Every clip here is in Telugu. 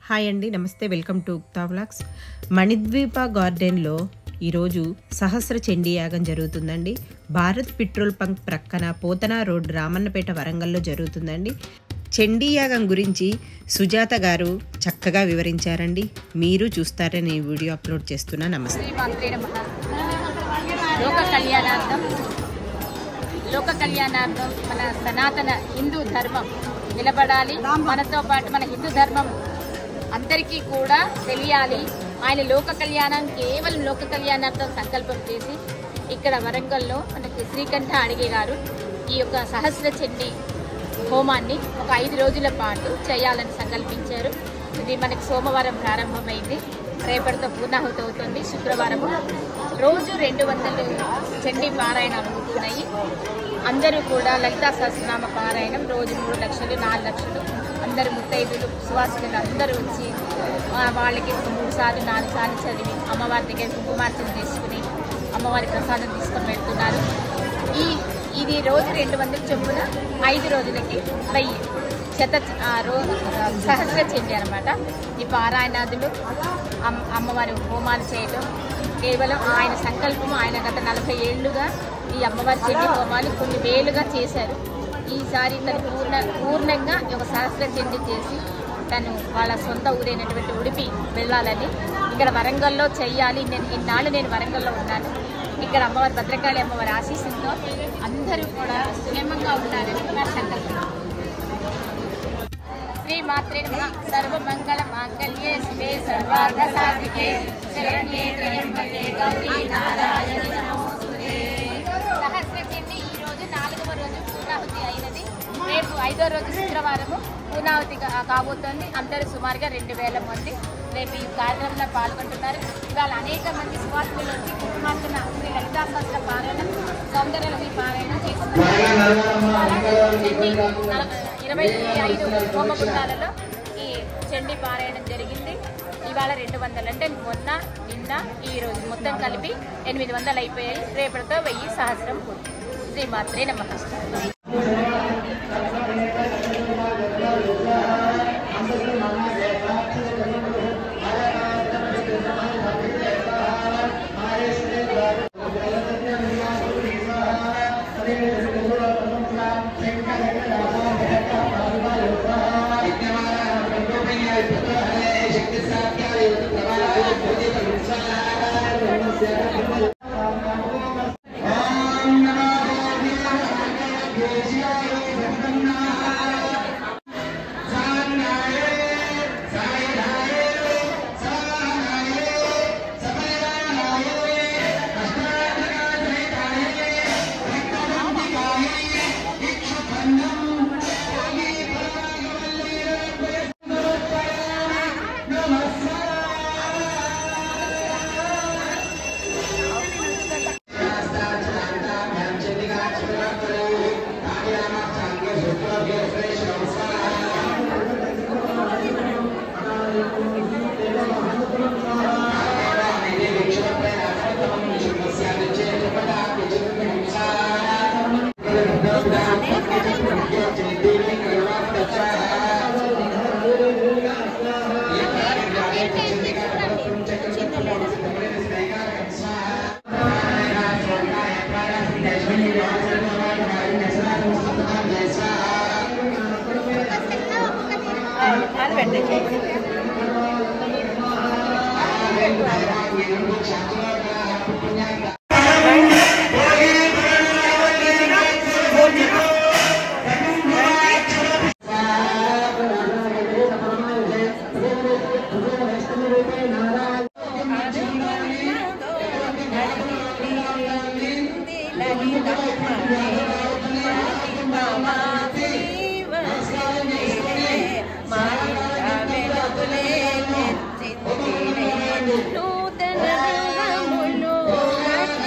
హాయ్ అండి నమస్తే welcome to Ukta vlogs Manidweepa గార్డెన్లో ఈరోజు సహస్ర చండీ యాగం జరుగుతుందండి భారత్ పెట్రోల్ బంక్ ప్రక్కన పోతన రోడ్ రామన్నపేట వరంగల్లో జరుగుతుందండి చండీ యాగం గురించి సుజాత గారు చక్కగా వివరించారండి మీరు చూస్తారని ఈ వీడియో అప్లోడ్ చేస్తున్నా నమస్తే శ్రీమాత్రే నమః లోక కళ్యాణార్థం లోక కళ్యాణార్థం మన సనాతన హిందూ ధర్మం నిలబడాలి మనతో పాటు మన హిందూ ధర్మం అందరికీ కూడా తెలియాలి ఆయన లోక కళ్యాణం కేవలం లోక కళ్యాణార్థం సంకల్పం చేసి ఇక్కడ వరంగల్లో మనకి శ్రీకంఠ అడిగే గారు ఈ యొక్క సహస్ర చండీ హోమాన్ని ఒక ఐదు రోజుల పాటు చేయాలని సంకల్పించారు ఇది మనకి సోమవారం ప్రారంభమైంది రేపటితో పూర్ణాహుతి అవుతుంది శుక్రవారము రోజు రెండు వందలు చండీ పారాయణాలు అవుతున్నాయి అందరూ కూడా లలితా సహస్రనామ పారాయణం రోజు మూడు లక్షలు నాలుగు లక్షలు అందరు ముత్తైదులు సువాసితులు అందరూ వచ్చి ఆ, వాళ్ళకి ఒక మూడు సార్లు నాలుగు సార్లు చదివి అమ్మవారి దగ్గర కుంకుమార్చన చేసుకుని అమ్మవారి ప్రసాదం తీసుకొని వెళ్తున్నారు ఈ ఇది రోజు రెండు వందల చొప్పున ఐదు రోజులకి వెయ్యి శత ఆ, రో సహస్ర చెంది అనమాట ఈ పారాయణాదులు అమ్- అమ్మవారి హోమాలు చేయడం కేవలం ఆయన సంకల్పం ఆయన గత నలభై ఏళ్లుగా ఈ అమ్మవారి చెండి హోమాలు కొన్ని వేలుగా చేశారు ఈసారి తను పూర్ణ పూర్ణంగా ఒక సహస్ర చెండి చేసి తను వాళ్ళ సొంత ఊరైనటువంటి ఉడిపి వెళ్ళాలని ఇక్కడ వరంగల్లో చెయ్యాలి నేను ఇన్నాళ్ళు నేను వరంగల్లో ఉన్నాను ఇక్కడ అమ్మవారి భద్రకాళి అమ్మవారి ఆశీస్సులతో అందరూ కూడా క్షేమంగా ఉండాలని నా సంకల్పం శ్రీ మాత్రే నమః సర్వమంగళ మాంగళ్యే శివే సర్వార్థ సాధికే శరణ్యే త్రయంబకే గౌరీ నారాయణి నమోస్తుతే సహస్ర చండి ఈ రోజు నాలుగవ రోజు పూర్ణాహుతి అయినది రేపు ఐదో రోజు శుక్రవారము పూర్ణాహుతి కా- కాబోతోంది అందరూ సుమారుగా రెండు వేల మంది రేపు ఈ కార్యక్రమంలో పాల్గొంటున్నారు ఇవాళ అనేక మంది సువాసులు వచ్చి కుంకుమార్చన శ్రీ లలితా శాస్త్ర పారాయణం సౌందర్యలవి పారాయణం చేస్తున్నారు చండీ నలభై- ఇరవై ఐదు హోమకుండాలలో ఈ చండీ పారాయణం జరిగింది ఇవాళ రెండు వందలు అంటే మొన్న నిన్న ఈ రోజు మొత్తం కలిపి ఎనిమిది వందలు అయిపోయాయి రేపటితో వెయ్యి సహస్రం శ్రీమాత్రే నమః నూతన రంగములు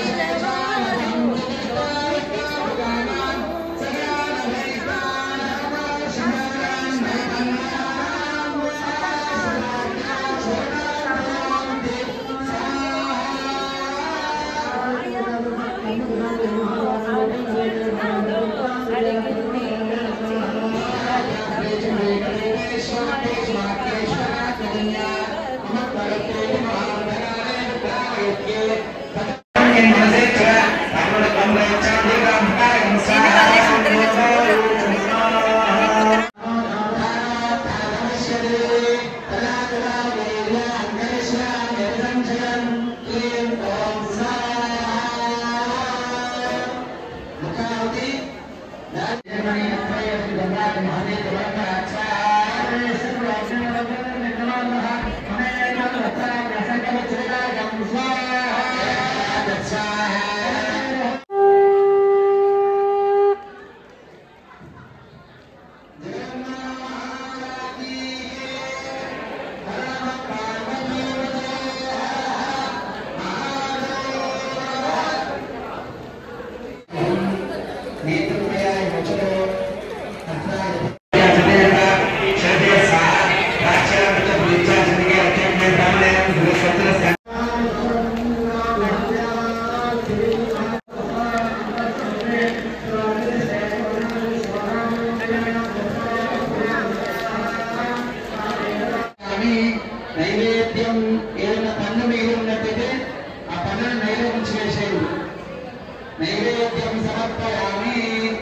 కానీ నైవేద్యం ఏదైనా పన్ను మిగిలి ఉన్నట్టయితే ఆ పన్నును నైవేద్యం చేసేది నైవేద్యం సమర్పయామి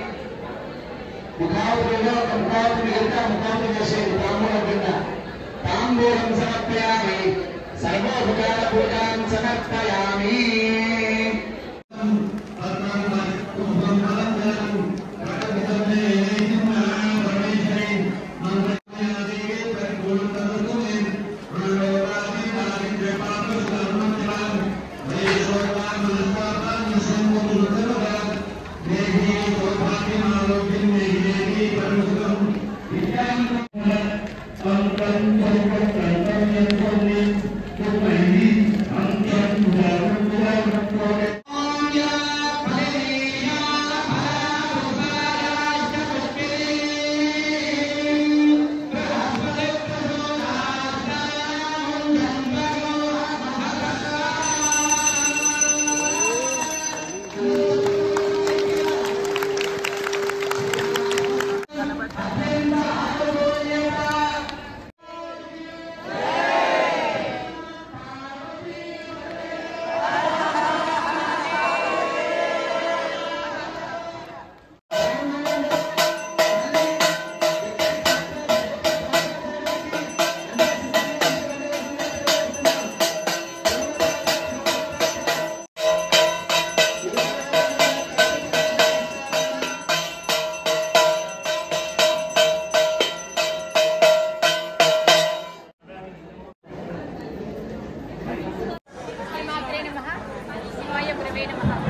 ముఖావులో ఒక ముఖావు మిగిలితే ఆ ముఖావు చేసేది తాంబూలం కింద తాంబూలం సమర్పయామి సర్వోపకార పూజాం సమర్పయామి శ్రీమాత్రే నమ శివాయ గురవే నమ